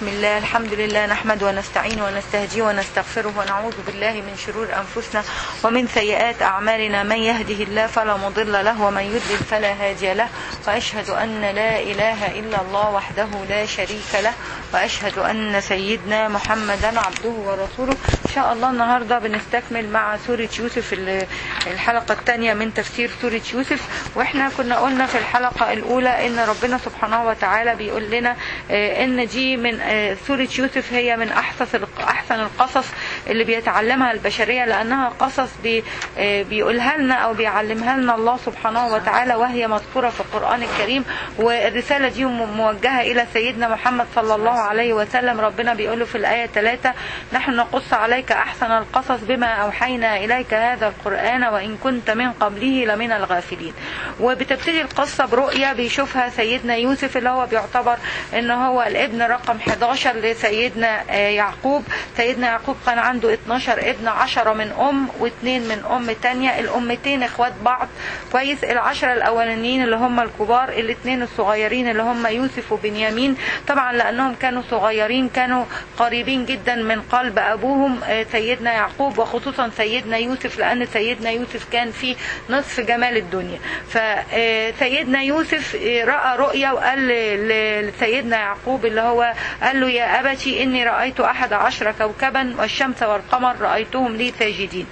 بسم الله الحمد لله نحمد ونستعين ونستهدي ونستغفره ونعوذ بالله من شرور أنفسنا ومن سيئات أعمالنا من يهده الله فلا مضل له ومن يضلل فلا هادي له وأشهد أن لا إله إلا الله وحده لا شريك له وأشهد أن سيدنا محمدا عبده ورسوله إن شاء الله النهاردة بنستكمل مع سورة يوسف ال- الحلقة الثانية من تفسير سورة يوسف وإحنا كنا قلنا في الحلقة الأولى إن ربنا سبحانه وتعالى بيقول لنا آه، إن دي من آه، سورة يوسف هي من أحسن أحسن القصص اللي بيتعلمها البشرية لأنها قصص بي آه، بيقولها لنا أو بيعلمها لنا الله سبحانه وتعالى وهي مذكورة في القرآن الكريم والرسالة دي م- موجهة إلى سيدنا محمد صلى الله عليه وسلم ربنا بيقوله في الآية 3 نحن نقص عليك أحسن القصص بما أوحينا إليك هذا القرآن وإن كنت من قبله لمن الغافلين وبتبتدي القصة برؤية بيشوفها سيدنا يوسف اللي هو بيعتبر ان هو الابن رقم 11 لسيدنا آه، يعقوب سيدنا يعقوب كان عنده 12 ابن 10 من ام واثنين من ام تانية الامتين اخوات بعض كويس العشرة الاولانيين اللي هم الكبار الاثنين الصغيرين اللي هم يوسف وبنيامين طبعا لانهم كانوا صغيرين كانوا قريبين جدا من قلب ابوهم آه، سيدنا يعقوب وخصوصا سيدنا يوسف لان سيدنا يوسف كان في نصف جمال الدنيا فسيدنا يوسف آه، راى رؤيا وقال ل- ل- لسيدنا يعقوب اللي هو قال له يا ابتي اني رايت احد عشر كوكبا والشمس والقمر رايتهم لي ساجدين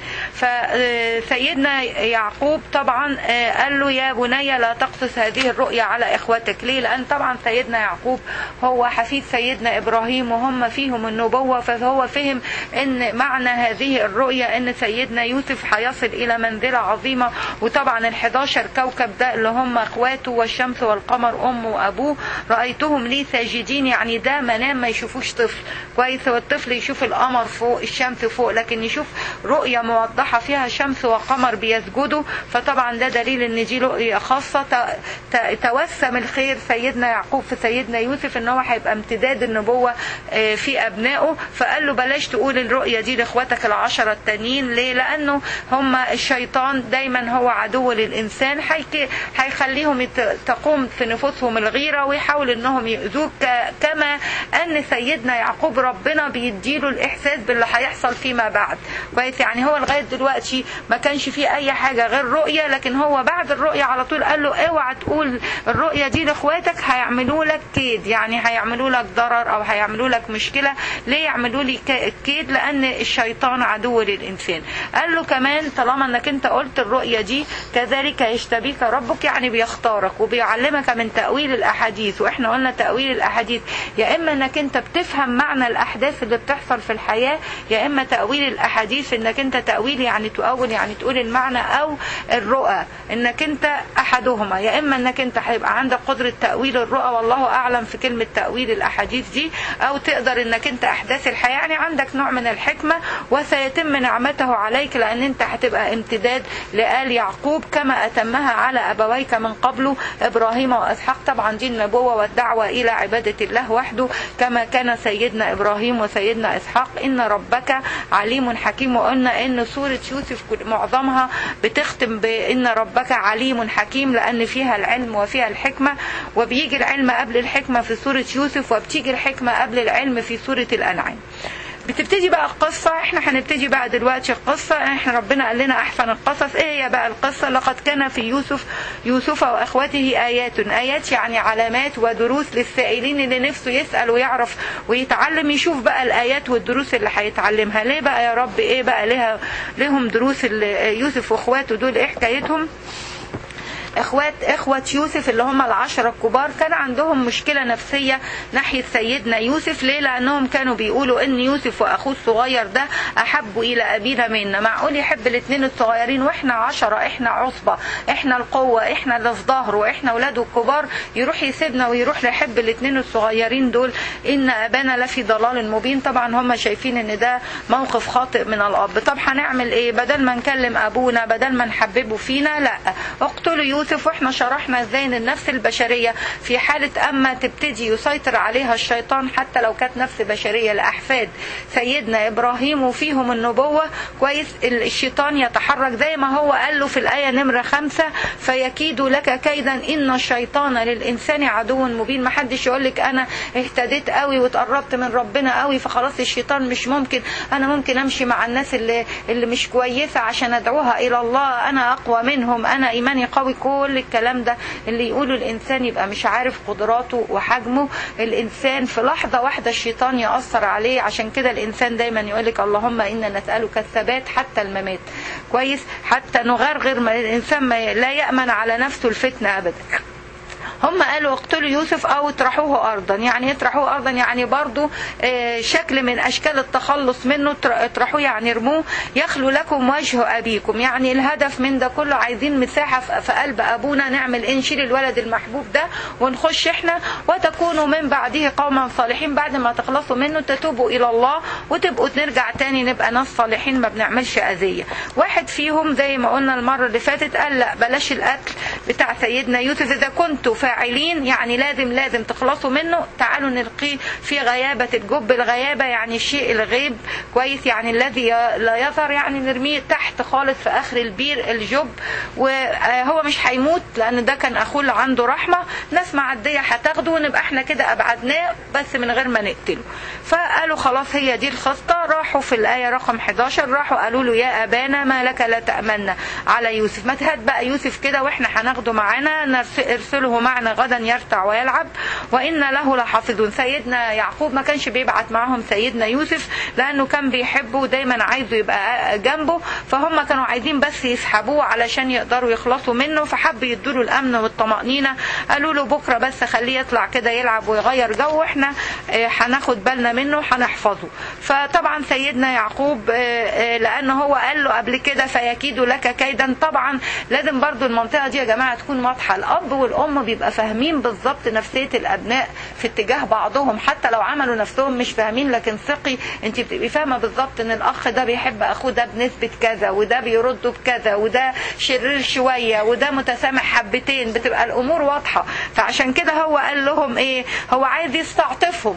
فسيدنا يعقوب طبعا آه، قال له يا بني لا تقصص هذه الرؤيا على اخوتك ليه لان طبعا سيدنا يعقوب هو حفيد سيدنا ابراهيم وهم فيهم النبوه فهو فهم ان معنى هذه الرؤيا ان سيدنا يوسف هيصل الى منزله عظيمه وطبعا ال 11 كوكب ده اللي هم اخواته والشمس والقمر امه وابوه رايتهم لي ساجدين يعني ده منام ما يشوفوش طفل كويس هو الطفل يشوف القمر فوق الشمس فوق لكن يشوف رؤيه موضحه فيها شمس وقمر بيسجدوا فطبعا ده دليل ان دي رؤيه خاصه ت- ت- توسم الخير سيدنا يعقوب في سيدنا يوسف ان هو هيبقى امتداد النبوه آه، في ابنائه فقال له بلاش تقول الرؤيه دي لاخواتك العشره التانيين ليه لانه هم الشيطان دايما هو عدو للانسان هيك- هيخليهم يت- تقوم في نفوسهم الغيره ويحاول انهم يؤذوك ك- كما ان سيدنا يعقوب ربنا بيديله الاحساس باللي هيحصل فيما بعد كويس يعني هو لغايه دلوقتي ما كانش فيه اي حاجه غير رؤيه لكن هو بعد الرؤيه على طول قال له اوعى تقول الرؤيه دي لاخواتك هيعملوا لك كيد يعني هيعملوا لك ضرر او هيعملوا لك مشكله ليه يعملوا لي ك- كيد لان الشيطان عدو للانسان قال له كمان طالما انك انت قلت الرؤيه دي كذلك يشتبيك ربك يعني بيختارك وبيعلمك من تاويل الاحاديث واحنا قلنا تاويل الاحاديث يا اما انك انت بتفهم معنى الاحداث اللي بتحصل في الحياه يا اما تاويل الاحاديث انك انت تاويل يعني تؤول يعني تقول المعنى او الرؤى انك انت احدهما يا اما انك انت هيبقى عندك قدره تاويل الرؤى والله اعلم في كلمه تاويل الاحاديث دي او تقدر انك انت احداث الحياه يعني عندك نوع من الحكمه وسيتم نعمته عليك لان انت هتبقى امتداد لآل يعقوب كما اتمها على ابويك من قبله ابراهيم واسحاق طبعا دي النبوه والدعوه الى عباده الله وحده كما كان سيدنا ابراهيم وسيدنا اسحاق ان ربك عليم حكيم وقلنا ان سوره يوسف كل- معظمها بتختم بان ربك عليم حكيم لان فيها العلم وفيها الحكمه وبيجي العلم قبل الحكمه في سوره يوسف وبتيجي الحكمه قبل العلم في سوره الانعام بتبتدي بقى القصة احنا هنبتدي بقى دلوقتي القصة احنا ربنا قال لنا احسن القصص ايه هي بقى القصة لقد كان في يوسف يوسف واخوته ايات ايات يعني علامات ودروس للسائلين اللي نفسه يسأل ويعرف ويتعلم يشوف بقى الايات والدروس اللي هيتعلمها ليه بقى يا رب ايه بقى ليها ليهم دروس ال- يوسف واخواته دول ايه حكايتهم اخوات اخوة يوسف اللي هم العشرة الكبار كان عندهم مشكلة نفسية ناحية سيدنا يوسف ليه لانهم كانوا بيقولوا ان يوسف واخوه الصغير ده احب الى ابينا منا معقول يحب الاثنين الصغيرين واحنا عشرة احنا عصبة احنا القوة احنا اللي في ظهره احنا ولاده الكبار يروح يسيبنا ويروح يحب الاثنين الصغيرين دول ان ابانا لفي ضلال مبين طبعا هم شايفين ان ده موقف خاطئ من الاب طب هنعمل ايه بدل ما نكلم ابونا بدل ما نحببه فينا لا اقتلوا يوسف يوسف واحنا شرحنا ازاي ان النفس البشريه في حاله اما تبتدي يسيطر عليها الشيطان حتى لو كانت نفس بشريه لاحفاد سيدنا ابراهيم وفيهم النبوه كويس الشيطان يتحرك زي ما هو قال له في الايه نمره خمسة فيكيد لك كيدا ان الشيطان للانسان عدو مبين ما حدش يقول لك انا اهتديت قوي واتقربت من ربنا قوي فخلاص الشيطان مش ممكن انا ممكن امشي مع الناس اللي اللي مش كويسه عشان ادعوها الى الله انا اقوى منهم انا ايماني قوي كل الكلام ده اللي يقوله الانسان يبقى مش عارف قدراته وحجمه الانسان في لحظه واحده الشيطان ياثر عليه عشان كده الانسان دايما يقول لك اللهم انا نسالك الثبات حتى الممات كويس حتى نغرغر ما الانسان ما لا يامن على نفسه الفتنه ابدا هم قالوا اقتلوا يوسف او اطرحوه ارضا يعني اطرحوه ارضا يعني برضو شكل من اشكال التخلص منه اطرحوه يعني ارموه يخلو لكم وجه ابيكم يعني الهدف من ده كله عايزين مساحه في قلب ابونا نعمل ايه نشيل الولد المحبوب ده ونخش احنا وتكونوا من بعده قوما صالحين بعد ما تخلصوا منه تتوبوا الى الله وتبقوا نرجع تاني نبقى ناس صالحين ما بنعملش اذيه واحد فيهم زي ما قلنا المره اللي فاتت قال لا بلاش القتل بتاع سيدنا يوسف اذا كنتوا فاعلين يعني لازم لازم تخلصوا منه تعالوا نلقيه في غيابة الجب الغيابة يعني الشيء الغيب كويس يعني الذي لا يظهر يعني نرميه تحت خالص في اخر البير الجب وهو مش هيموت لان ده كان اخوه اللي عنده رحمة ناس معدية هتاخده ونبقى احنا كده ابعدناه بس من غير ما نقتله فقالوا خلاص هي دي الخطة راحوا في الآية رقم 11 راحوا قالوا له يا أبانا ما لك لا تأمنا على يوسف ما تهات بقى يوسف كده واحنا هناخده معانا ارسله معنا غدا يرتع ويلعب وإن له لحافظون سيدنا يعقوب ما كانش بيبعت معاهم سيدنا يوسف لأنه كان بيحبه ودايما عايزه يبقى جنبه فهم كانوا عايزين بس يسحبوه علشان يقدروا يخلصوا منه فحب يدوا له الأمن والطمأنينة قالوا له بكرة بس خليه يطلع كده يلعب ويغير جو احنا هناخد بالنا منه وهنحفظه فطبعا سيدنا يعقوب لأنه هو قال له قبل كده فيكيد لك كيدا طبعا لازم برضو المنطقة دي يا جماعة تكون واضحة الأب والأم بيبقى فاهمين بالظبط نفسية الأبناء في اتجاه بعضهم حتى لو عملوا نفسهم مش فاهمين لكن ثقي انت بتبقي فاهمة بالظبط ان الأخ ده بيحب أخوه ده بنسبة كذا وده بيرده بكذا وده شرير شوية وده متسامح حبتين بتبقى الأمور واضحة فعشان كده هو قال لهم ايه هو عايز يستعطفهم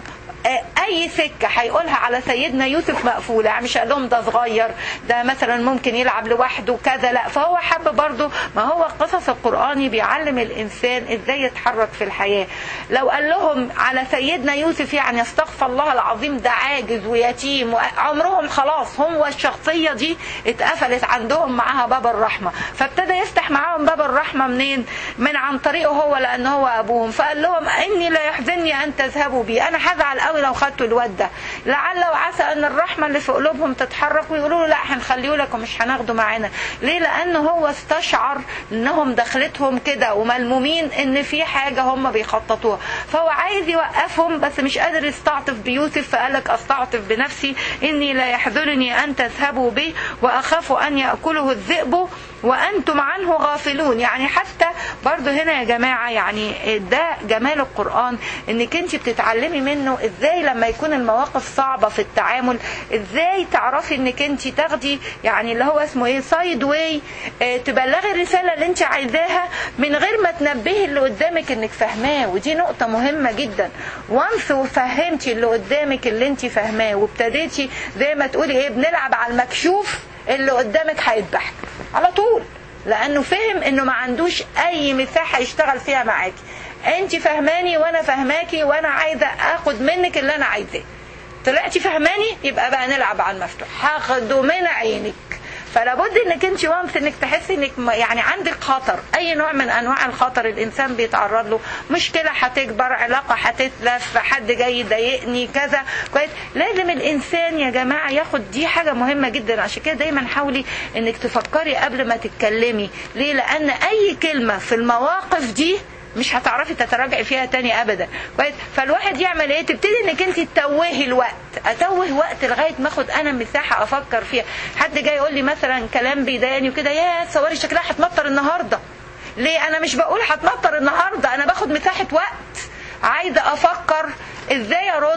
اي سكة هيقولها على سيدنا يوسف مقفولة يعني مش قال لهم ده صغير ده مثلا ممكن يلعب لوحده كذا لا فهو حب برضه ما هو القصص القرآني بيعلم الانسان ازاي يتحرك في الحياة لو قال لهم على سيدنا يوسف يعني استغفر الله العظيم ده عاجز ويتيم عمرهم خلاص هو الشخصية دي اتقفلت عندهم معاها باب الرحمة فابتدى يفتح معاهم باب الرحمة منين من عن طريقه هو لان هو ابوهم فقال لهم اني لا يحزنني ان تذهبوا بي انا هزعل قوي لو خدتوا الواد ده لعل وعسى ان الرحمه اللي في قلوبهم تتحرك ويقولوا له لا هنخليه لك ومش هناخده معانا ليه لان هو استشعر انهم دخلتهم كده وملمومين ان في حاجه هم بيخططوها فهو عايز يوقفهم بس مش قادر يستعطف بيوسف فقال لك استعطف بنفسي اني لا يحضرني ان تذهبوا به واخاف ان ياكله الذئب وانتم عنه غافلون يعني حتى برضو هنا يا جماعة يعني ده جمال القرآن انك انت بتتعلمي منه ازاي لما يكون المواقف صعبة في التعامل ازاي تعرفي انك انت تاخدي يعني اللي هو اسمه ايه سايد واي اه تبلغي الرسالة اللي انت عايزاها من غير ما تنبهي اللي قدامك انك فاهماه ودي نقطة مهمة جدا وانس وفهمتي اللي قدامك اللي انت فاهماه وابتديتي زي ما تقولي ايه بنلعب على المكشوف اللي قدامك هيذبحك على طول لانه فهم انه ما عندوش اي مساحه يشتغل فيها معاكي انت فهماني وانا فهماكي وانا عايزه اخد منك اللي انا عايزاه طلعتي فهماني يبقى بقى نلعب على المفتوح هاخده من عينك فلا بد انك انت وانس انك تحسي انك يعني عندك خطر اي نوع من انواع الخطر الانسان بيتعرض له مشكله هتكبر علاقه هتتلف حد جاي يضايقني كذا كويس لازم الانسان يا جماعه ياخد دي حاجه مهمه جدا عشان كده دايما حاولي انك تفكري قبل ما تتكلمي ليه لان اي كلمه في المواقف دي مش هتعرفي تتراجعي فيها تاني ابدا كويس فالواحد يعمل ايه تبتدي انك انت تتوهي الوقت اتوه وقت لغايه ما اخد انا مساحه افكر فيها حد جاي يقول لي مثلا كلام بيضايقني وكده يا تصوري شكلها هتمطر النهارده ليه انا مش بقول هتمطر النهارده انا باخد مساحه وقت عايزه افكر ازاي ارد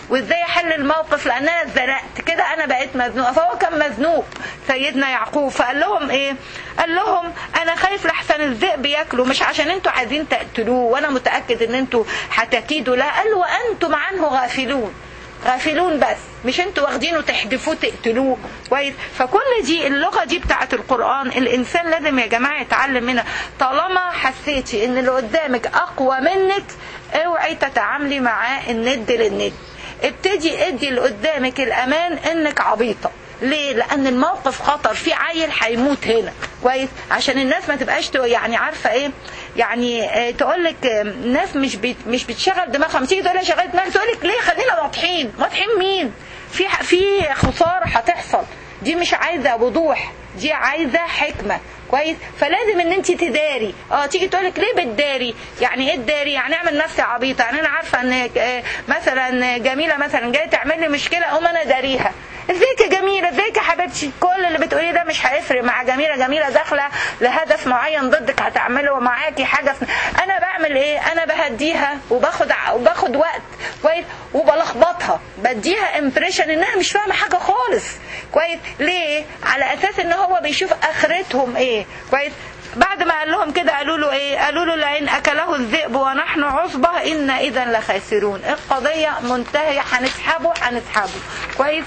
وازاي احل الموقف لان انا اتزنقت كده انا بقيت مزنوقه فهو كان مزنوق سيدنا يعقوب فقال لهم ايه قال لهم انا خايف لحسن الذئب ياكلوا مش عشان انتوا عايزين تقتلوه وانا متاكد ان انتوا هتكيدوا لا قال وانتم عنه غافلون غافلون بس مش انتوا واخدينه تحدفوه تقتلوه كويس فكل دي اللغه دي بتاعت القران الانسان لازم يا جماعه يتعلم منها طالما حسيتي ان اللي قدامك اقوى منك اوعي تتعاملي معاه الند للند ابتدي ادي اللي قدامك الامان انك عبيطه ليه؟ لأن الموقف خطر في عيل هيموت هنا كويس عشان الناس ما تبقاش يعني عارفة إيه يعني تقول لك ناس مش بت مش بتشغل دماغها تيجي تقول لها شغلت دماغك تقول لك ليه خلينا واضحين واضحين مين؟ في في خسارة هتحصل دي مش عايزة وضوح دي عايزة حكمة كويس فلازم ان انت تداري اه تيجي تقول لك ليه بتداري يعني ايه تداري يعني اعمل نفسي عبيطه يعني انا عارفه ان مثلا جميله مثلا جايه تعمل لي مشكله اقوم انا داريها ازيك يا جميله ازيك يا حبيبتي كل اللي بتقوليه ده مش هيفرق مع جميله جميله داخله لهدف معين ضدك هتعمله ومعاكي حاجه في... انا بعمل ايه انا بهديها وباخد وباخد وقت كويس وبلخبطها بديها امبريشن انها مش فاهمه حاجه خالص كويس ليه على اساس ان هو بيشوف اخرتهم ايه كويس بعد ما قال لهم كده قالوا له ايه قالوا له لئن اكله الذئب ونحن عصبه ان اذا لخاسرون القضيه منتهيه هنسحبه هنسحبه كويس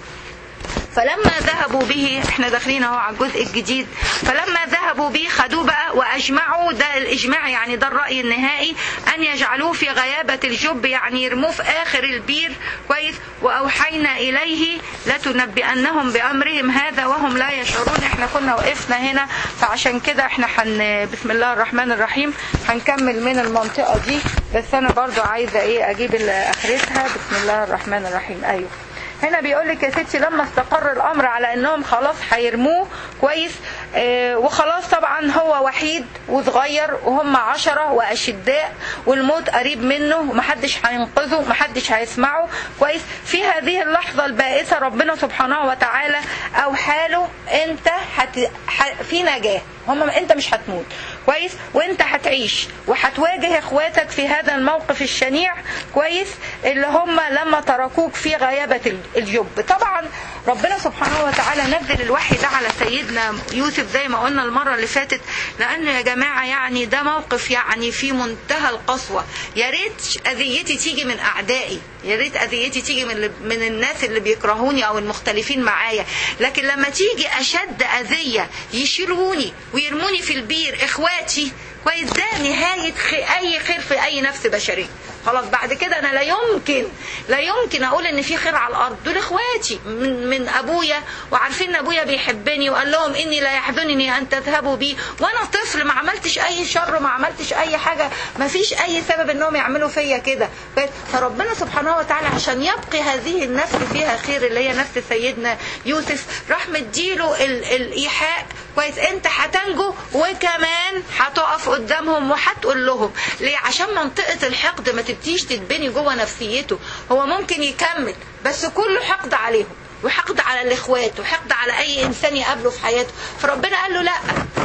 فلما ذهبوا به احنا داخلين اهو على الجزء الجديد فلما ذهبوا به خدوه بقى واجمعوا ده الاجماع يعني ده الراي النهائي ان يجعلوه في غيابه الجب يعني يرموه في اخر البير كويس واوحينا اليه لتنبئنهم بامرهم هذا وهم لا يشعرون احنا كنا وقفنا هنا فعشان كده احنا حن بسم الله الرحمن الرحيم هنكمل من المنطقه دي بس انا برضو عايزه ايه اجيب اخرتها بسم الله الرحمن الرحيم ايوه هنا بيقول لك يا ستي لما استقر الامر على انهم خلاص هيرموه كويس آه وخلاص طبعا هو وحيد وصغير وهم عشرة واشداء والموت قريب منه ومحدش هينقذه ومحدش هيسمعه كويس في هذه اللحظة البائسة ربنا سبحانه وتعالى اوحى له انت حت... ح... في نجاة هم انت مش هتموت كويس وانت هتعيش وهتواجه اخواتك في هذا الموقف الشنيع كويس اللي هم لما تركوك في غيابة الجب طبعا ربنا سبحانه وتعالى نزل الوحي ده على سيدنا يوسف زي ما قلنا المرة اللي فاتت لأن يا جماعة يعني ده موقف يعني في منتهى القسوة يا ريت أذيتي تيجي من أعدائي يا ريت أذيتي تيجي من من الناس اللي بيكرهوني أو المختلفين معايا لكن لما تيجي أشد أذية يشيلوني ويرموني في البير إخواتي كويس ده نهاية أي خير في أي نفس بشرية خلاص بعد كده انا لا يمكن لا يمكن اقول ان في خير على الارض دول اخواتي من, من ابويا وعارفين ان ابويا بيحبني وقال لهم اني لا يحزنني ان تذهبوا بي وانا طفل ما عملتش اي شر ما عملتش اي حاجه ما فيش اي سبب انهم يعملوا فيا كده فربنا سبحانه وتعالى عشان يبقي هذه النفس فيها خير اللي هي نفس سيدنا يوسف راح مديله الايحاء كويس انت هتنجو وكمان هتقف قدامهم وهتقول لهم ليه عشان منطقه الحقد ما تبتديش تتبني جوه نفسيته هو ممكن يكمل بس كله حقد عليهم وحقد على الاخوات وحقد على اي انسان يقابله في حياته فربنا قال له لا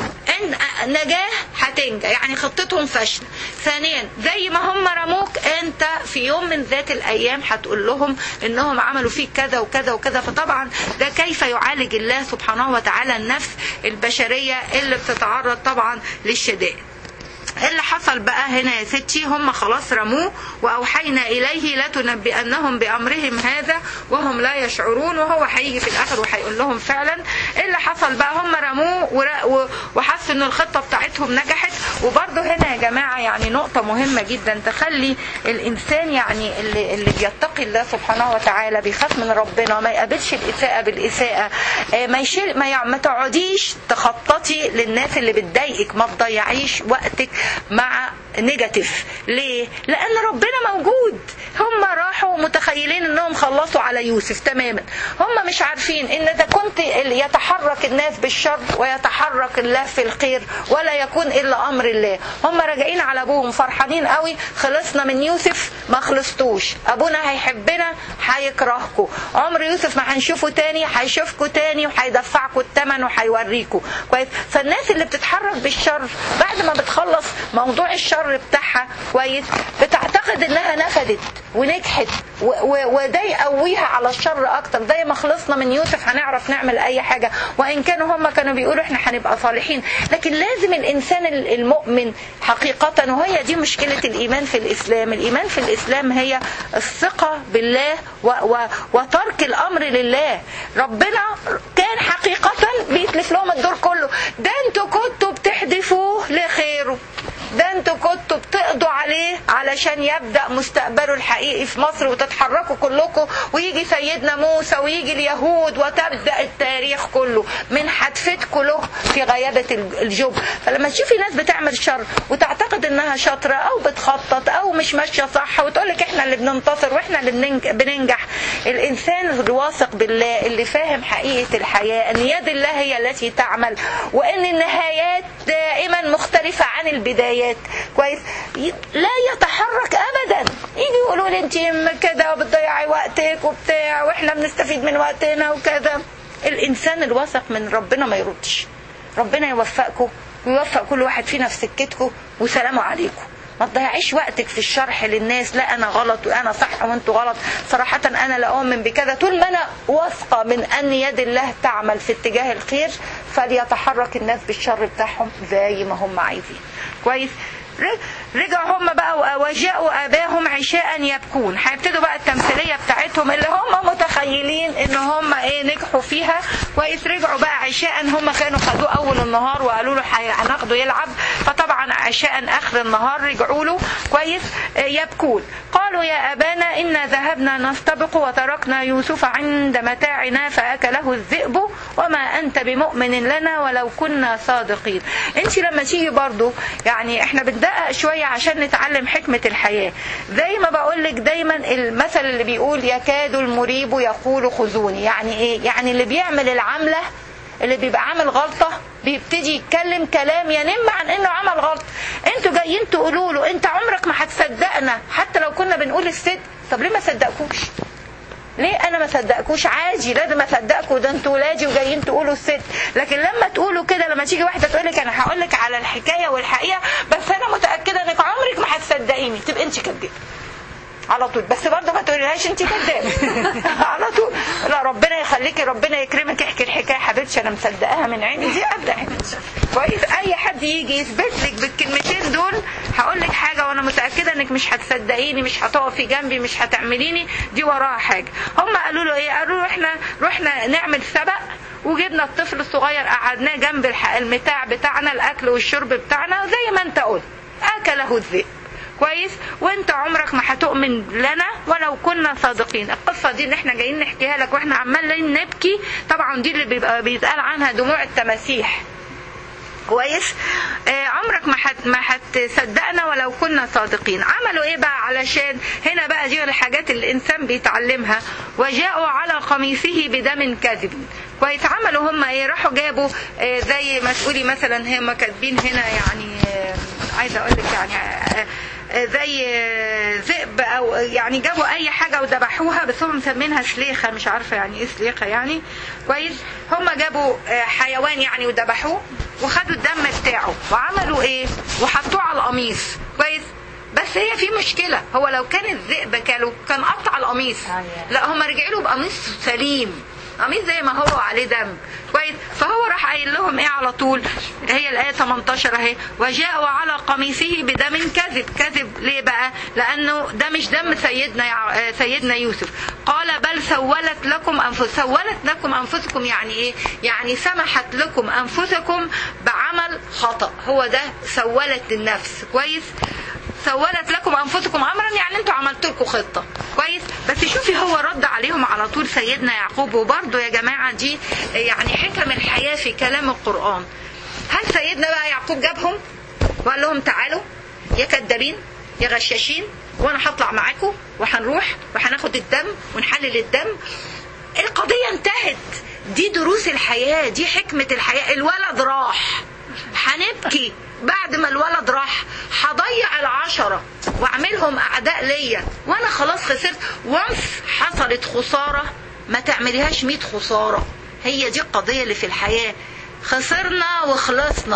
ان نجاه هتنجى يعني خطتهم فاشله ثانيا زي ما هم رموك انت في يوم من ذات الايام هتقول لهم انهم عملوا فيك كذا وكذا وكذا فطبعا ده كيف يعالج الله سبحانه وتعالى النفس البشريه اللي بتتعرض طبعا للشدائد اللي حصل بقى هنا يا ستي هم خلاص رموه واوحينا اليه لتنبئنهم بامرهم هذا وهم لا يشعرون وهو هيجي في الاخر وهيقول لهم فعلا اللي حصل بقى هم رموه وحسوا ان الخطه بتاعتهم نجحت وبرده هنا يا جماعه يعني نقطه مهمه جدا تخلي الانسان يعني اللي, اللي بيتقي الله سبحانه وتعالى بيخاف من ربنا ما يقابلش الاساءه بالاساءه ما يشيل ما, ما تقعديش تخططي للناس اللي بتضايقك ما تضيعيش وقتك مع نيجاتيف ليه لان ربنا موجود هم راحوا متخيلين انهم خلصوا على يوسف تماما هم مش عارفين ان اذا كنت يتحرك الناس بالشر ويتحرك الله في الخير ولا يكون الا امر الله هم راجعين على ابوهم فرحانين قوي خلصنا من يوسف ما خلصتوش ابونا هيحبنا هيكرهكم عمر يوسف ما هنشوفه تاني هيشوفكم تاني وهيدفعكم الثمن وهيوريكم كويس فالناس اللي بتتحرك بالشر بعد ما بتخلص موضوع الشر بتاعها كويس بتعتقد انها نفدت ونجحت و- و- وده يقويها على الشر اكتر زي ما خلصنا من يوسف هنعرف نعمل اي حاجه وان كانوا هم كانوا بيقولوا احنا هنبقى صالحين لكن لازم الانسان ال- المؤمن حقيقه وهي دي مشكله الايمان في الاسلام الايمان في الاسلام هي الثقه بالله و و وترك الامر لله ربنا كان حقيقه بيتلف لهم الدور كله ده انتوا كنتوا بتحدفوه لخيره ده انتوا كنتوا بتقضوا عليه علشان يبدا مستقبله الحقيقي في مصر وتتحركوا كلكم ويجي سيدنا موسى ويجي اليهود وتبدا التاريخ كله من حتفتكم له في غيابه الجب فلما تشوفي ناس بتعمل شر وتعتقد انها شاطره او بتخطط او مش ماشيه صح وتقول لك احنا اللي بننتصر واحنا اللي بننج- بننجح الانسان الواثق بالله اللي فاهم حقيقه الحياه ان يد الله هي التي تعمل وان النهايات دائما مختلفه عن البدايات كويس ي- لا يتحرك ابدا يجي يقولوا لي انت كده وبتضيعي وقتك وبتاع واحنا بنستفيد من وقتنا وكذا الانسان الواثق من ربنا ما يردش ربنا يوفقكم ويوفق كل واحد فينا في سكتكم وسلام عليكم ما تضيعيش وقتك في الشرح للناس لا انا غلط وانا صح وانتوا غلط صراحة انا لا اؤمن بكذا طول ما انا واثقة من ان يد الله تعمل في اتجاه الخير فليتحرك الناس بالشر بتاعهم زي ما هم عايزين كويس ر- رجعوا هم بقى وجاءوا اباهم عشاء يبكون هيبتدوا بقى التمثيليه بتاعتهم اللي هم متخيلين ان هم ايه نجحوا فيها كويس رجعوا بقى عشاء هم كانوا خدوه اول النهار وقالوا له حي- هناخده يلعب فطبعا عشاء اخر النهار رجعوا له كويس آه، يبكون قالوا يا ابانا انا ذهبنا نستبق وتركنا يوسف عند متاعنا فاكله الذئب وما انت بمؤمن لنا ولو كنا صادقين انت لما تيجي برضو يعني احنا بندقق شويه عشان نتعلم حكمه الحياه زي ما بقول لك دايما المثل اللي بيقول يكاد المريب يقول خذوني يعني ايه يعني اللي بيعمل العمله اللي بيبقى عامل غلطه بيبتدي يتكلم كلام ينم عن انه عمل غلط انتوا جايين تقولوا له انت عمرك ما هتصدقنا حتى لو كنا بنقول الست طب ليه ما صدقكوش ليه انا ما صدقكوش عادي لازم اصدقكوا ده انتوا ولادي وجايين تقولوا الست لكن لما تقولوا كده لما تيجي واحده تقول لك انا هقول لك على الحكايه والحقيقه بس انا متاكده انك عمرك ما هتصدقيني تبقى انت كدابه على طول بس برضه ما تقوليلهاش انت كدابه على طول لا ربنا يخليكي ربنا يكرمك احكي الحكايه حبيبتي انا مصدقاها من عيني دي ابدا كويس اي حد يجي يثبت لك بالكلمتين دول هقول لك حاجه وانا متاكده انك مش هتصدقيني مش هتقفي جنبي مش هتعمليني دي وراها حاجه هم قالوا له ايه قالوا له احنا رحنا نعمل سبق وجبنا الطفل الصغير قعدناه جنب الح- المتاع بتاعنا الاكل والشرب بتاعنا زي ما انت قلت اكله الذئب كويس وانت عمرك ما هتؤمن لنا ولو كنا صادقين القصه دي اللي احنا جايين نحكيها لك واحنا عمالين نبكي طبعا دي اللي بيبقى بيتقال عنها دموع التماسيح كويس آه عمرك ما حت ما هتصدقنا ولو كنا صادقين عملوا ايه بقى علشان هنا بقى دي الحاجات اللي الانسان بيتعلمها وجاءوا على قميصه بدم كذب كويس عملوا هم ايه راحوا جابوا آه زي ما تقولي مثلا هم كاتبين هنا يعني آه عايزه اقول لك يعني آه زي ذئب او يعني جابوا اي حاجه وذبحوها بس هم مسمينها سليخه مش عارفه يعني ايه سليخه يعني كويس هم جابوا حيوان يعني وذبحوه وخدوا الدم بتاعه وعملوا ايه وحطوه على القميص كويس بس هي في مشكله هو لو كان الذئب كانوا كان قطع القميص لا هم رجعوا له بقميص سليم قميص زي ما هو عليه دم كويس فهو راح قايل لهم ايه على طول هي الايه 18 اهي وجاءوا على قميصه بدم كذب كذب ليه بقى لانه ده مش دم سيدنا يع... سيدنا يوسف قال بل سولت لكم انفس سولت لكم انفسكم يعني ايه يعني سمحت لكم انفسكم بعمل خطا هو ده سولت النفس كويس سولت لكم انفسكم امرا يعني انتوا عملتوا لكم خطه كويس بس شوفي هو رد عليهم على طول سيدنا يعقوب وبرضه يا جماعه دي يعني حكم الحياه في كلام القران هل سيدنا بقى يعقوب جابهم وقال لهم تعالوا يا كدابين يا غشاشين وانا هطلع معاكم وهنروح وهناخد الدم ونحلل الدم القضيه انتهت دي دروس الحياه دي حكمه الحياه الولد راح هنبكي بعد ما الولد راح هضيع العشرة واعملهم اعداء ليا وانا خلاص خسرت وانس حصلت خسارة ما تعمليهاش ميت خسارة هي دي القضية اللي في الحياة خسرنا وخلصنا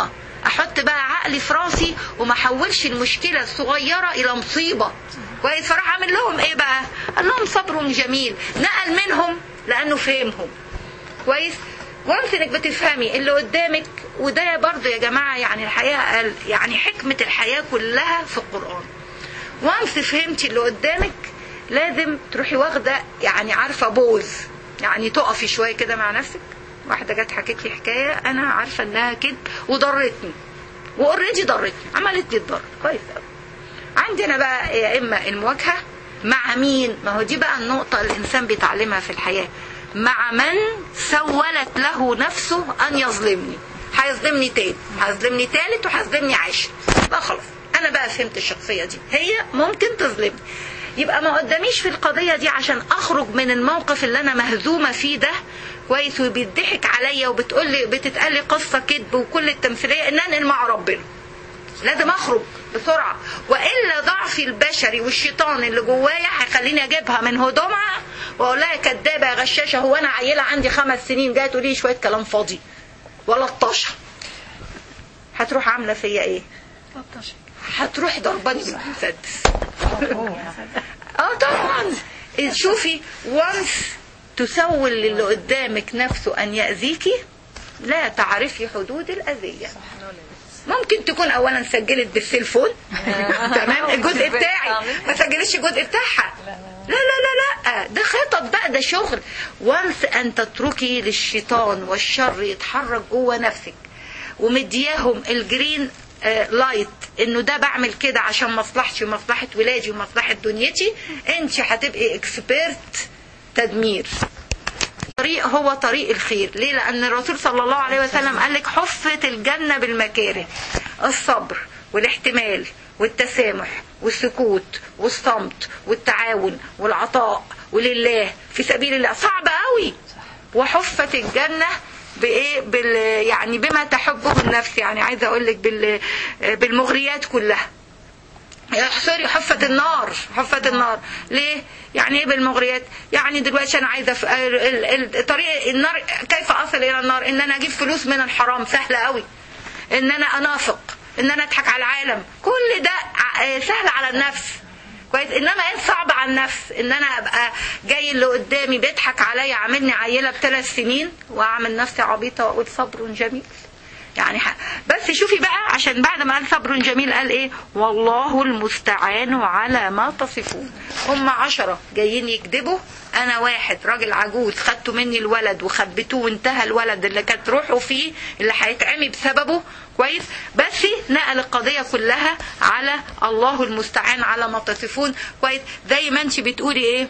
احط بقى عقلي في راسي وما احولش المشكله الصغيره الى مصيبه كويس فراح عامل لهم ايه بقى قال لهم صبر جميل نقل منهم لانه فهمهم كويس وانس انك بتفهمي اللي قدامك وده برضه يا جماعه يعني الحياه قال يعني حكمه الحياه كلها في القران وانس فهمتي اللي قدامك لازم تروحي واخده يعني عارفه بوز يعني تقفي شويه كده مع نفسك واحده جت حكت لي حكايه انا عارفه انها كذب وضرتني واوريدي ضرتني عملت لي الضر كويس قوي عندنا بقى يا اما المواجهه مع مين ما هو دي بقى النقطه اللي الانسان بيتعلمها في الحياه مع من سولت له نفسه ان يظلمني هيظلمني تاني هيظلمني تالت وهيظلمني عاشر بقى خلاص انا بقى فهمت الشخصيه دي هي ممكن تظلمني يبقى ما قداميش في القضيه دي عشان اخرج من الموقف اللي انا مهزومه فيه ده كويس وبيضحك عليا وبتقول لي بتتقال لي قصه كذب وكل التمثيليه ان انقل مع ربنا لازم اخرج بسرعه والا ضعفي البشري والشيطان اللي جوايا هيخليني اجيبها من هدومها واقول لها كدابه يا غشاشه هو انا عيله عندي خمس سنين جايه تقولي لي شويه كلام فاضي ولا الطشه هتروح عامله فيا ايه؟ هتروح ضرباني بالمسدس اه طبعا شوفي وانس تسول للي قدامك نفسه ان ياذيكي لا تعرفي حدود الاذيه ممكن تكون اولا سجلت بالسيلفون تمام الجزء بتاعي ما سجلتش الجزء بتاعها لا لا لا لا ده خطط بقى ده شغل وانس ان تتركي للشيطان والشر يتحرك جوه نفسك ومدياهم الجرين لايت انه ده بعمل كده عشان مصلحتي ومصلحه ولادي ومصلحه دنيتي انت هتبقي اكسبيرت تدمير الطريق هو طريق الخير ليه لان الرسول صلى الله عليه وسلم قال لك حفت الجنه بالمكاره الصبر والاحتمال والتسامح والسكوت والصمت والتعاون والعطاء ولله في سبيل الله صعب قوي وحفت الجنه بايه بال يعني بما تحبه النفس يعني عايزه اقول لك بال بالمغريات كلها سوري حفة النار حفة النار ليه يعني ايه بالمغريات يعني دلوقتي انا عايزه طريق النار كيف اصل الى النار ان انا اجيب فلوس من الحرام سهله قوي ان انا انافق ان انا اضحك على العالم كل ده سهل على النفس كويس انما ايه صعب على النفس ان انا ابقى جاي اللي قدامي بيضحك عليا عاملني عيله بثلاث سنين واعمل نفسي عبيطه واقول صبر جميل يعني ح... بس شوفي بقى عشان بعد ما قال صبر جميل قال ايه والله المستعان على ما تصفون هم عشرة جايين يكذبوا انا واحد راجل عجوز خدتوا مني الولد وخبيتوه وانتهى الولد اللي كانت روحه فيه اللي هيتعمي بسببه كويس بس نقل القضيه كلها على الله المستعان على ما تصفون كويس زي ما انت بتقولي ايه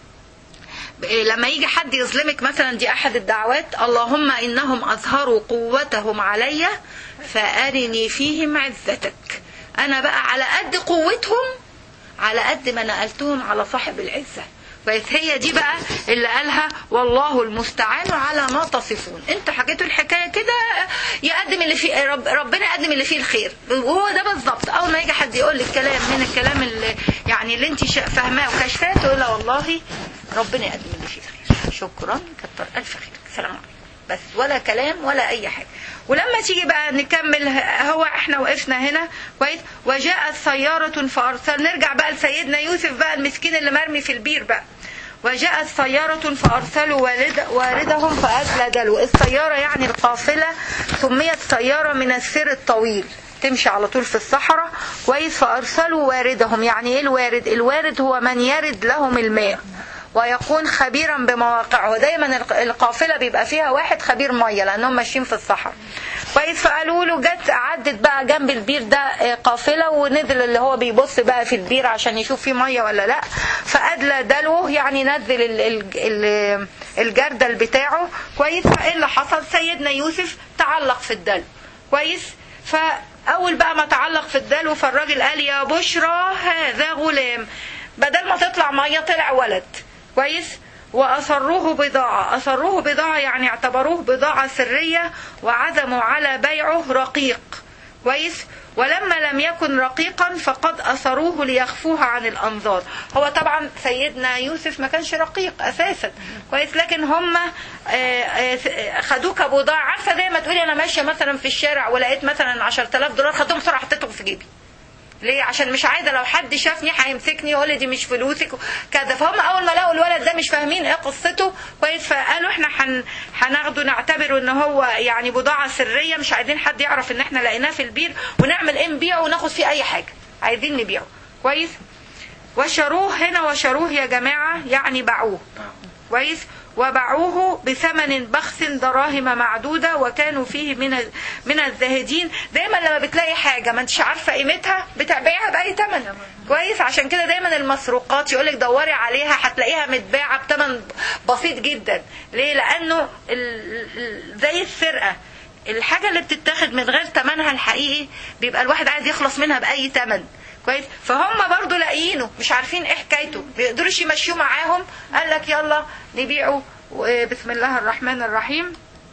لما يجي حد يظلمك مثلا دي احد الدعوات اللهم انهم اظهروا قوتهم علي فارني فيهم عزتك انا بقى على قد قوتهم على قد ما نقلتهم على صاحب العزه بس هي دي بقى اللي قالها والله المستعان على ما تصفون انت حكيتوا الحكايه كده يقدم اللي فيه رب ربنا يقدم اللي فيه الخير وهو ده بالظبط اول ما يجي حد يقول لك كلام من الكلام اللي يعني اللي انت فاهماه وكشفاه تقول له والله ربنا يقدم اللي فيه الخير شكرا كتر الف خير السلام عليكم بس ولا كلام ولا اي حاجه ولما تيجي بقى نكمل هو احنا وقفنا هنا كويس وجاءت سيارة فأرسل نرجع بقى لسيدنا يوسف بقى المسكين اللي مرمي في البير بقى وجاءت سيارة فأرسلوا والد واردهم فأدلى دلو السيارة يعني القافلة سميت سيارة من السير الطويل تمشي على طول في الصحراء كويس فأرسلوا واردهم يعني ايه الوارد الوارد هو من يرد لهم الماء ويكون خبيرا بمواقعه دايما القافلة بيبقى فيها واحد خبير مية لأنهم ماشيين في الصحراء كويس فقالوا له جت عدت بقى جنب البير ده قافلة ونزل اللي هو بيبص بقى في البير عشان يشوف فيه مية ولا لا فأدلى دلوه يعني نزل ال ال ال الجردل بتاعه كويس فايه اللي حصل سيدنا يوسف تعلق في الدلو كويس فأول بقى ما تعلق في الدلو فالراجل قال يا بشرى هذا غلام بدل ما تطلع مية طلع ولد كويس وأصروه بضاعة أصروه بضاعة يعني اعتبروه بضاعة سرية وعزموا على بيعه رقيق كويس ولما لم يكن رقيقا فقد أثروه ليخفوه عن الأنظار هو طبعا سيدنا يوسف ما كانش رقيق أساسا كويس لكن هم آه، آه، خدوه كبضاعة عارفة زي ما تقولي أنا ماشية مثلا في الشارع ولقيت مثلا 10000 دولار خدتهم بسرعة حطيتهم في جيبي ليه عشان مش عايزه لو حد شافني هيمسكني يقول لي دي مش فلوسك كده فهم اول ما لقوا الولد ده مش فاهمين ايه قصته كويس فقالوا احنا هن... هناخده نعتبره ان هو يعني بضاعه سريه مش عايزين حد يعرف ان احنا لقيناه في البير ونعمل ايه نبيعه وناخد فيه اي حاجه عايزين نبيعه كويس وشروه هنا وشروه يا جماعه يعني باعوه كويس وباعوه بثمن بخس دراهم معدوده وكانوا فيه من ال- من الزاهدين دايما لما بتلاقي حاجه ما انتش عارفه قيمتها بتبيعها باي ثمن كويس عشان كده دايما المسروقات يقول لك دوري عليها هتلاقيها متباعه بثمن بسيط جدا ليه لانه ال- ال- زي السرقه الحاجه اللي بتتاخد من غير ثمنها الحقيقي بيبقى الواحد عايز يخلص منها باي ثمن كويس فهم برضو لاقيينه مش عارفين ايه حكايته بيقدروش يمشوه معاهم قال لك يلا نبيعه بسم الله الرحمن الرحيم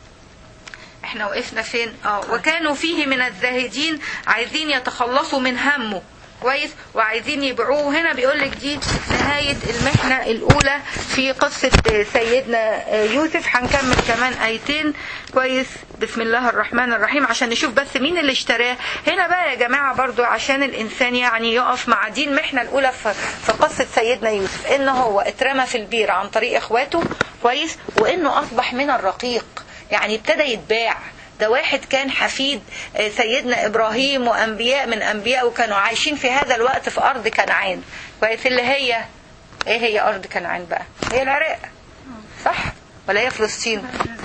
احنا وقفنا فين اه وكانوا فيه من الزاهدين عايزين يتخلصوا من همه كويس وعايزين يبيعوه هنا بيقول لك دي نهاية المحنة الأولى في قصة سيدنا يوسف هنكمل كمان آيتين كويس بسم الله الرحمن الرحيم عشان نشوف بس مين اللي اشتراه هنا بقى يا جماعة برضو عشان الإنسان يعني يقف مع دي المحنة الأولى في في قصة سيدنا يوسف إن هو اترمى في البير عن طريق إخواته كويس وإنه أصبح من الرقيق يعني ابتدى يتباع ده واحد كان حفيد آه، سيدنا ابراهيم وانبياء من انبياء وكانوا عايشين في هذا الوقت في ارض كنعان كويس اللي هي ايه هي ارض كنعان بقى هي العراق صح ولا هي فلسطين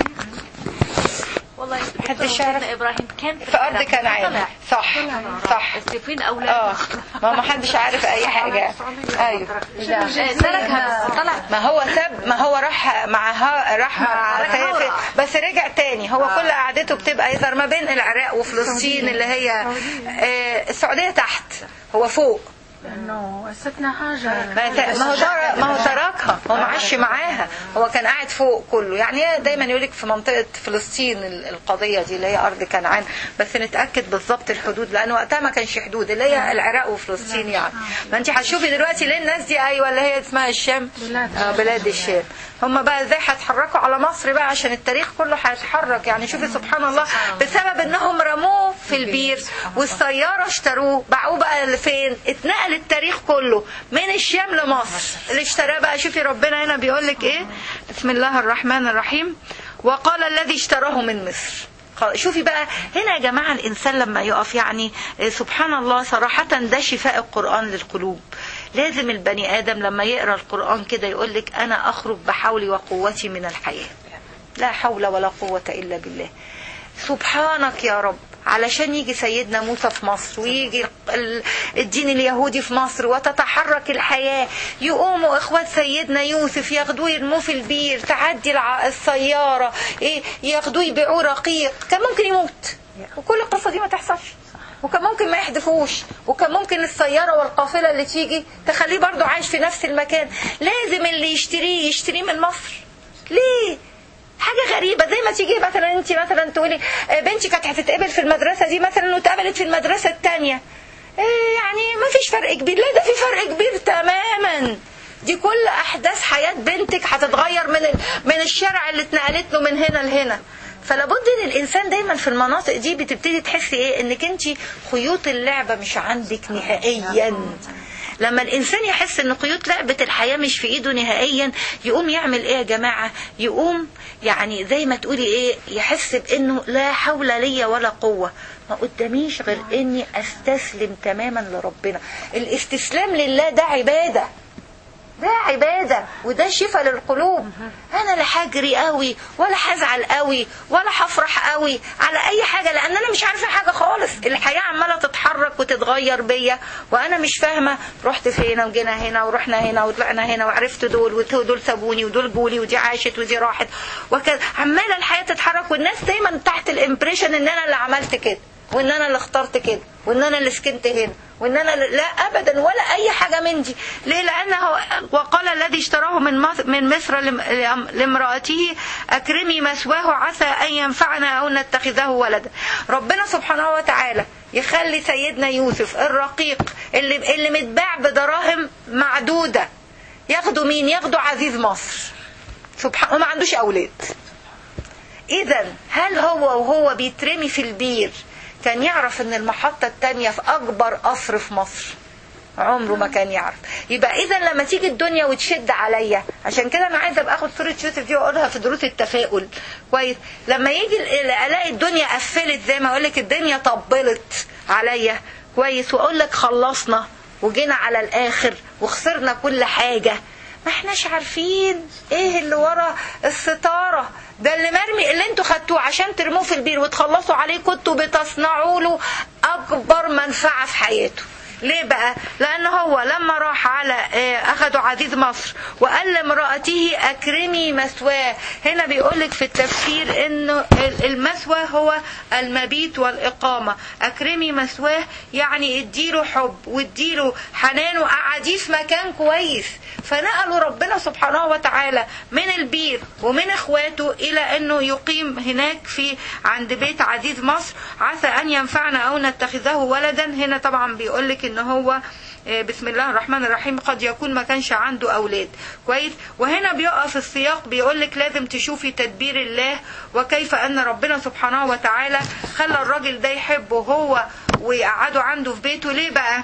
والله محدش يعرف. سيدنا ابراهيم كان في ارض كنعان طلع. صح صح بس فين اولاده اه ما ما حدش عارف اي حاجه ايوه لا. آه، تركها طلع ما هو ساب ما هو راح معها راح مع راح سيف هورا. بس رجع تاني هو كل قعدته بتبقى يظهر ما بين العراق وفلسطين اللي هي آه، السعوديه تحت هو فوق انه سكنة حاجة ما ت- ما هو تر- ما هو تركها هو ما عاش معاها هو كان قاعد فوق كله يعني هي دايما يقول لك في منطقه فلسطين ال- القضيه دي اللي هي ارض كنعان بس نتاكد بالظبط الحدود لان وقتها ما كانش حدود اللي هي العراق وفلسطين يعني ما انت هتشوفي دلوقتي ليه الناس دي ايوه اللي هي اسمها الشام بلاد آه بلاد الشام هم بقى ازاي هيتحركوا على مصر بقى عشان التاريخ كله هيتحرك يعني شوفي سبحان الله بسبب انهم رموه في البير والسياره اشتروه باعوه بقى لفين اتنقل التاريخ كله من الشام لمصر اللي اشتراه بقى شوفي ربنا هنا بيقول لك ايه بسم الله الرحمن الرحيم وقال الذي اشتراه من مصر خلاص، شوفي بقى هنا يا جماعة الإنسان لما يقف يعني آه، سبحان الله صراحة ده شفاء القرآن للقلوب لازم البني آدم لما يقرأ القرآن كده يقول لك أنا أخرج بحولي وقوتي من الحياة لا حول ولا قوة إلا بالله سبحانك يا رب علشان يجي سيدنا موسى في مصر ويجي ال- الدين اليهودي في مصر وتتحرك الحياة يقوموا اخوات سيدنا يوسف ياخدوه يرموه في البير تعدي الع- السيارة ايه ياخدوه يبيعوه رقيق كان ممكن يموت وكل القصة دي ما تحصلش وكان ممكن ما يحدفوش وكان ممكن السيارة والقافلة اللي تيجي تخليه برضو عايش في نفس المكان لازم اللي يشتريه يشتريه من مصر ليه حاجه غريبه زي ما تيجي مثلا انت مثلا تقولي آه، بنتي كانت هتتقبل في المدرسه دي مثلا واتقبلت في المدرسه الثانيه يعني ما فيش فرق كبير لا ده في فرق كبير تماما دي كل احداث حياه بنتك هتتغير من ال- من الشارع اللي اتنقلت له من هنا لهنا فلابد ان الانسان دايما في المناطق دي بتبتدي تحسي ايه انك انت خيوط اللعبه مش عندك نهائيا لما الانسان يحس ان قيود لعبه الحياه مش في ايده نهائيا يقوم يعمل ايه يا جماعه يقوم يعني زي ما تقولي ايه يحس بانه لا حول لي ولا قوه ما قداميش غير اني استسلم تماما لربنا الاستسلام لله ده عباده ده عبادة وده شفاء للقلوب أنا لا هجري قوي ولا هزعل قوي ولا هفرح قوي على أي حاجة لأن أنا مش عارفة حاجة خالص الحياة عمالة تتحرك وتتغير بيا وأنا مش فاهمة رحت فين وجينا هنا ورحنا هنا وطلعنا هنا وعرفت دول ودول سابوني ودول جولي ودي عاشت ودي راحت وكذا عمالة الحياة تتحرك والناس دايما تحت الامبريشن إن أنا اللي عملت كده وان انا اللي اخترت كده وان انا اللي سكنت هنا وان انا اللي- لا ابدا ولا اي حاجه من دي ليه لانه وقال الذي اشتراه من مصر من مصر لم- لم- لامراته اكرمي مثواه عسى ان ينفعنا او نتخذه ولدا ربنا سبحانه وتعالى يخلي سيدنا يوسف الرقيق اللي اللي متباع بدراهم معدوده ياخدوا مين ياخدوا عزيز مصر سبحان وما عندوش اولاد اذا هل هو وهو بيترمي في البير كان يعرف ان المحطة التانية في اكبر قصر في مصر عمره ما كان يعرف يبقى اذا لما تيجي الدنيا وتشد عليا عشان كده انا عايزه ابقى اخد صوره يوسف دي واقولها في دروس التفاؤل كويس لما يجي ال- الاقي الدنيا قفلت زي ما اقول لك الدنيا طبلت عليا كويس واقول لك خلصنا وجينا على الاخر وخسرنا كل حاجه ما احناش عارفين ايه اللي ورا الستاره ده اللي مرمي اللي انتوا خدتوه عشان ترموه في البير وتخلصوا عليه كنتوا بتصنعوا له اكبر منفعه في حياته ليه بقى لان هو لما راح على آه، اخذوا عزيز مصر وقال لامرأته اكرمي مثواه هنا بيقولك في التفسير انه ال- المثوى هو المبيت والاقامة اكرمي مثواه يعني اديله حب واديله حنان وقعديه في مكان كويس فنقلوا ربنا سبحانه وتعالى من البير ومن اخواته الى انه يقيم هناك في عند بيت عزيز مصر عسى ان ينفعنا او نتخذه ولدا هنا طبعا بيقول لك ان هو آه، بسم الله الرحمن الرحيم قد يكون ما كانش عنده اولاد كويس وهنا بيقف السياق بيقول لك لازم تشوفي تدبير الله وكيف ان ربنا سبحانه وتعالى خلى الراجل ده يحبه هو ويقعده عنده في بيته ليه بقى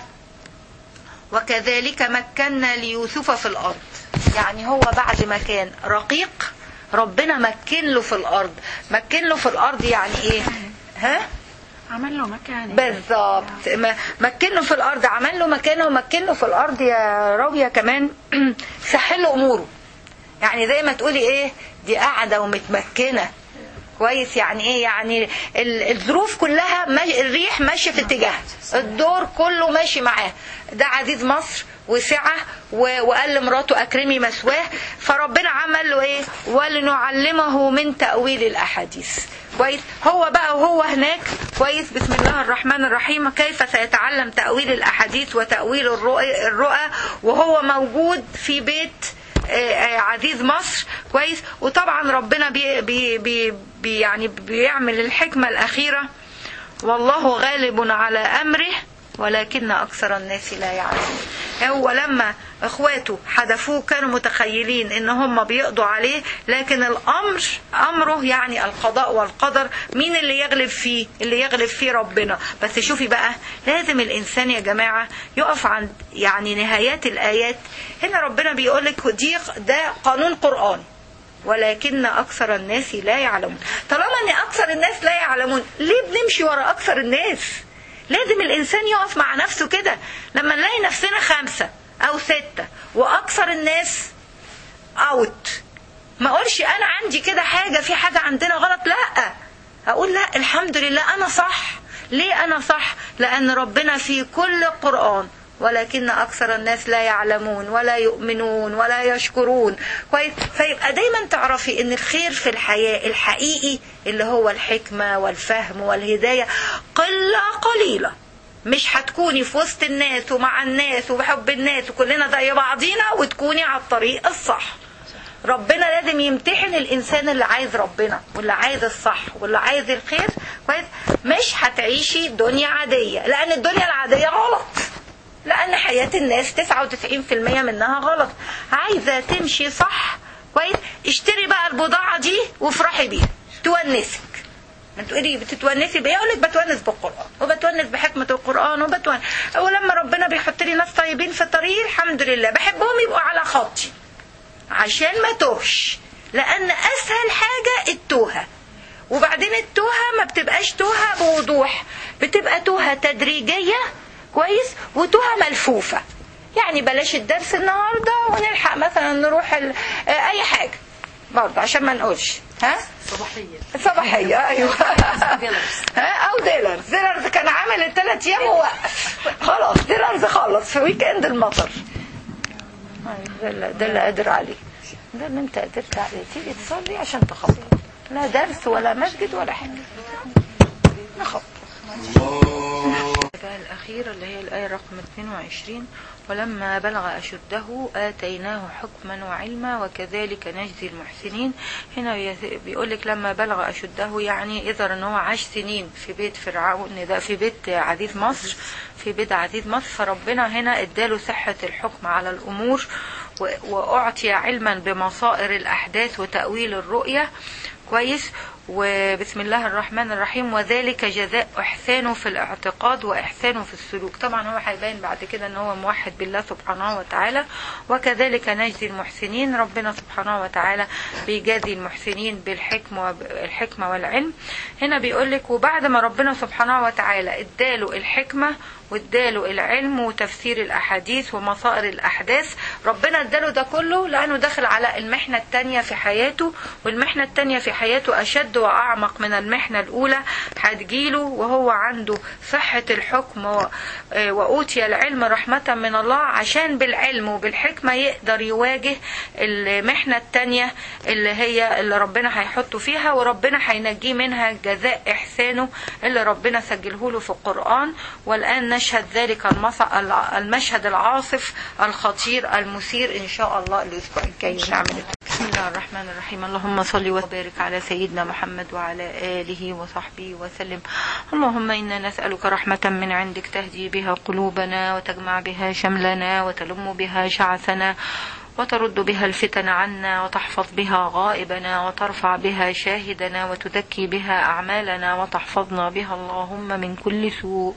وكذلك مكنا ليوسف في الأرض يعني هو بعد ما كان رقيق ربنا مكن له في الأرض مكن له في الأرض يعني إيه ها عمل له مكان بالظبط ما- مكن له في الأرض عمل له مكانه ومكن له في الأرض يا راوية كمان سهل له أموره يعني زي ما تقولي إيه دي قاعدة ومتمكنة كويس يعني ايه يعني ال- الظروف كلها ماشي الريح ماشيه في اتجاه الدور كله ماشي معاه ده عزيز مصر وسعه و- وقال لمراته اكرمي مثواه فربنا عمل له ايه ولنعلمه من تاويل الاحاديث كويس هو بقى وهو هناك كويس بسم الله الرحمن الرحيم كيف سيتعلم تاويل الاحاديث وتاويل الرؤى الرؤى وهو موجود في بيت آه، آه، عزيز مصر كويس وطبعا ربنا بي بي بي بي يعني بيعمل الحكمة الأخيرة والله غالب على أمره ولكن أكثر الناس لا يعلمون هو لما اخواته حدفوه كانوا متخيلين ان هم بيقضوا عليه لكن الامر امره يعني القضاء والقدر مين اللي يغلب فيه اللي يغلب فيه ربنا بس شوفي بقى لازم الانسان يا جماعه يقف عند يعني نهايات الايات هنا ربنا بيقول لك دي ده قانون قراني ولكن أكثر الناس لا يعلمون طالما أن أكثر الناس لا يعلمون ليه بنمشي ورا أكثر الناس لازم الإنسان يقف مع نفسه كده لما نلاقي نفسنا خمسة أو ستة وأكثر الناس أوت ما أقولش أنا عندي كده حاجة في حاجة عندنا غلط لا أقول لا الحمد لله أنا صح ليه أنا صح لأن ربنا في كل قرآن ولكن أكثر الناس لا يعلمون ولا يؤمنون ولا يشكرون كويس فيبقى دايما تعرفي ان الخير في الحياة الحقيقي اللي هو الحكمة والفهم والهداية قلة قليلة مش هتكوني في وسط الناس ومع الناس وبحب الناس وكلنا زي بعضينا وتكوني على الطريق الصح ربنا لازم يمتحن الانسان اللي عايز ربنا واللي عايز الصح واللي عايز الخير كويس مش هتعيشي دنيا عادية لان الدنيا العادية غلط لان حياة الناس 99% منها غلط عايزة تمشي صح كويس اشتري بقى البضاعة دي وافرحي بيها تونسك ما تقولي بتتونسي بايه اقول لك بتونس بالقران وبتونس بحكمه القران وبتونس ولما ربنا بيحط لي ناس طيبين في الطريق الحمد لله بحبهم يبقوا على خطي عشان ما توهش لان اسهل حاجه التوهه وبعدين التوهه ما بتبقاش توهه بوضوح بتبقى توهه تدريجيه كويس وتوهه ملفوفه يعني بلاش الدرس النهارده ونلحق مثلا نروح ال... آه، اي حاجه برضه عشان ما نقولش ها صباحية صباحية ايوه ديلرز. ها او ديلرز ديلرز كان عامل الثلاث ايام ووقف خلاص ديلرز خلص في ويك اند المطر ده اللي- ده اللي قادر عليه ده اللي انت قدرت عليه تيجي تصلي عشان تخبط لا درس ولا مسجد ولا حاجه نخبط الأخيرة اللي هي الآية رقم 22 ولما بلغ أشده آتيناه حكما وعلما وكذلك نجزي المحسنين هنا بيقول لك لما بلغ أشده يعني إذا أن هو عاش سنين في بيت فرعون ده في بيت عزيز مصر في بيت عزيز مصر فربنا هنا اداله صحة الحكم على الأمور و- وأعطي علما بمصائر الأحداث وتأويل الرؤية كويس وبسم الله الرحمن الرحيم وذلك جزاء إحسانه في الاعتقاد وإحسانه في السلوك طبعا هو هيبين بعد كده ان هو موحد بالله سبحانه وتعالى وكذلك نجزي المحسنين ربنا سبحانه وتعالى بيجازي المحسنين بالحكمة الحكمة والعلم هنا بيقول لك وبعد ما ربنا سبحانه وتعالى اداله الحكمة واداله العلم وتفسير الاحاديث ومصائر الاحداث ربنا اداله ده كله لانه داخل على المحنه الثانيه في حياته والمحنه الثانيه في حياته اشد واعمق من المحنه الاولى هتجيله وهو عنده صحه الحكم و- آه، واوتي العلم رحمه من الله عشان بالعلم وبالحكمه يقدر يواجه المحنه الثانيه اللي هي اللي ربنا هيحطه فيها وربنا هينجيه منها جزاء احسانه اللي ربنا سجله له في القران والان نشهد ذلك المص- المشهد العاصف الخطير المثير ان شاء الله الاسبوع الجاي نعمل بسم الله الرحمن الرحيم اللهم صل وبارك على سيدنا محمد وعلى اله وصحبه وسلم اللهم انا نسالك رحمه من عندك تهدي بها قلوبنا وتجمع بها شملنا وتلم بها شعثنا وترد بها الفتن عنا وتحفظ بها غائبنا وترفع بها شاهدنا وتزكي بها اعمالنا وتحفظنا بها اللهم من كل سوء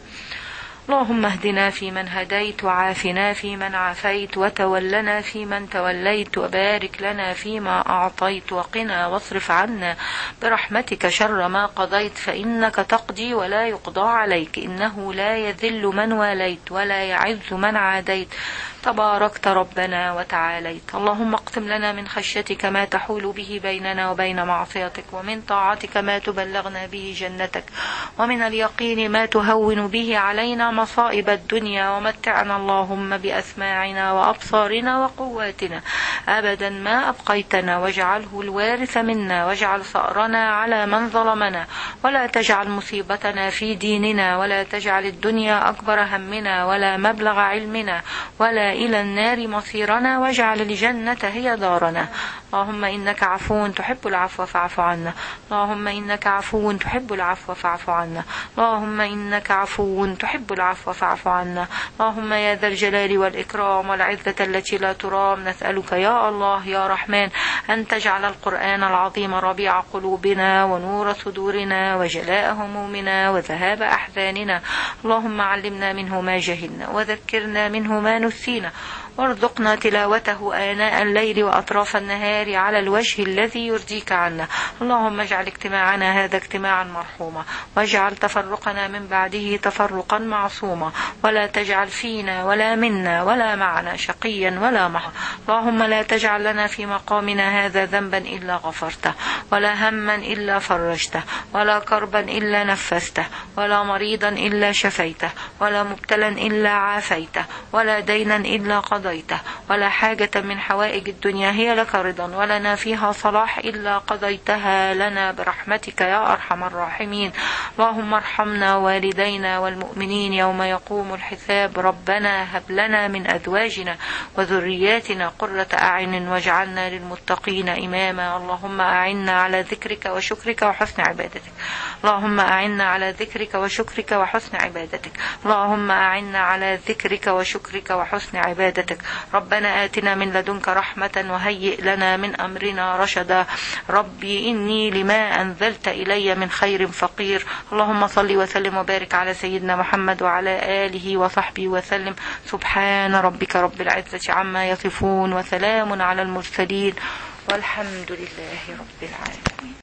اللهم اهدنا فيمن هديت وعافنا فيمن عافيت وتولنا فيمن توليت وبارك لنا فيما أعطيت وقنا واصرف عنا برحمتك شر ما قضيت فإنك تقضي ولا يقضى عليك إنه لا يذل من واليت ولا يعز من عاديت تباركت ربنا وتعاليت اللهم اقسم لنا من خشيتك ما تحول به بيننا وبين معصيتك ومن طاعتك ما تبلغنا به جنتك ومن اليقين ما تهون به علينا مصائب الدنيا ومتعنا اللهم بأسماعنا وأبصارنا وقواتنا أبدا ما أبقيتنا واجعله الوارث منا واجعل ثأرنا على من ظلمنا ولا تجعل مصيبتنا في ديننا ولا تجعل الدنيا أكبر همنا ولا مبلغ علمنا ولا إلى النار مصيرنا واجعل الجنة هي دارنا اللهم إنك عفو تحب العفو فاعف عنا اللهم إنك عفو تحب العفو فاعف عنا اللهم إنك عفو تحب العفو فاعف عنا اللهم يا ذا الجلال والإكرام والعزة التي لا ترام نسألك يا الله يا رحمن أن تجعل القرآن العظيم ربيع قلوبنا ونور صدورنا وجلاء همومنا وذهاب أحزاننا اللهم علمنا منه ما جهلنا وذكرنا منه ما نسينا وارزقنا تلاوته آناء الليل وأطراف النهار على الوجه الذي يرضيك عنا اللهم اجعل اجتماعنا هذا اجتماعا مرحوما واجعل تفرقنا من بعده تفرقا معصوما ولا تجعل فينا ولا منا ولا معنا شقيا ولا محا اللهم لا تجعل لنا في مقامنا هذا ذنبا إلا غفرته ولا هما إلا فرجته ولا كربا إلا نفسته ولا مريضا إلا شفيته ولا مبتلا إلا عافيته ولا دينا إلا قضيته ولا حاجة من حوائج الدنيا هي لك رضا ولنا فيها صلاح إلا قضيتها لنا برحمتك يا أرحم الراحمين اللهم ارحمنا والدينا والمؤمنين يوم يقوم الحساب ربنا هب لنا من أزواجنا وذرياتنا قرة أعين واجعلنا للمتقين إماما اللهم أعنا على ذكرك وشكرك وحسن عبادتك اللهم أعنا على ذكرك وشكرك وحسن عبادتك اللهم أعنا على ذكرك وشكرك وحسن عبادتك ربنا آتنا من لدنك رحمة وهيئ لنا من أمرنا رشدا ربي إني لما أنزلت إلي من خير فقير اللهم صل وسلم وبارك على سيدنا محمد وعلى آله وصحبه وسلم سبحان ربك رب العزة عما يصفون وسلام على المرسلين والحمد لله رب العالمين